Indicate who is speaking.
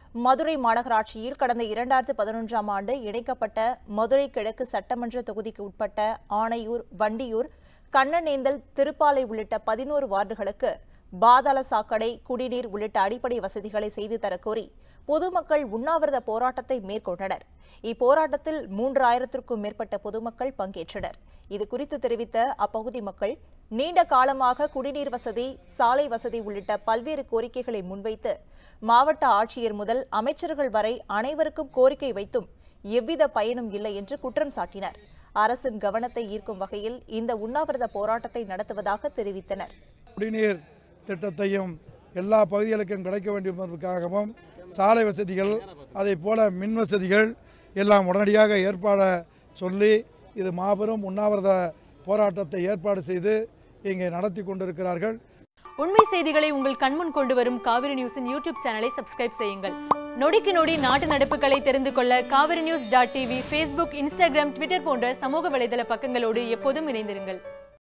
Speaker 1: மதுரை மாநகராட்சியில் கடந்த இரண்டாயிரத்து பதினொன்றாம் ஆண்டு இணைக்கப்பட்ட மதுரை கிழக்கு சட்டமன்ற தொகுதிக்கு உட்பட்ட ஆணையூர் வண்டியூர் கண்ணனேந்தல் திருப்பாலை உள்ளிட்ட பதினோரு வார்டுகளுக்கு பாதாள சாக்கடை குடிநீர் உள்ளிட்ட அடிப்படை வசதிகளை செய்து தரக்கோரி பொதுமக்கள் உண்ணாவிரத போராட்டத்தை மேற்கொண்டனர் இப்போராட்டத்தில் மூன்றாயிரத்திற்கும் மேற்பட்ட பொதுமக்கள் பங்கேற்றனர் இது குறித்து தெரிவித்த அப்பகுதி மக்கள் நீண்ட காலமாக குடிநீர் வசதி சாலை வசதி உள்ளிட்ட பல்வேறு கோரிக்கைகளை முன்வைத்து மாவட்ட ஆட்சியர் முதல் அமைச்சர்கள் வரை அனைவருக்கும் கோரிக்கை வைத்தும் எவ்வித பயனும் இல்லை என்று குற்றம் சாட்டினர் அரசின் கவனத்தை ஈர்க்கும் வகையில் இந்த உண்ணாவிரத போராட்டத்தை நடத்துவதாக தெரிவித்தனர்
Speaker 2: குடிநீர் திட்டத்தையும் எல்லா பகுதிகளுக்கும் கிடைக்க வேண்டும் என்பதற்காகவும் சாலை வசதிகள் அதை போல மின் வசதிகள் எல்லாம் உடனடியாக ஏற்பாட சொல்லி இது மாபெரும் உண்ணாவிரத போராட்டத்தை ஏற்பாடு செய்து இங்கே நடத்தி கொண்டிருக்கிறார்கள்
Speaker 3: உண்மை செய்திகளை உங்கள் கண்முன் கொண்டு வரும் காவிரி நியூஸின் யூடியூப் சேனலை சப்ஸ்கிரைப் செய்யுங்கள் நொடிக்கு நொடி நாட்டு நடப்புகளை தெரிந்து கொள்ள Kaveri news dot TV Facebook Instagram Twitter போன்ற சமூக வலைதள பக்கங்களோடு எப்போதும் இணைந்திருங்கள்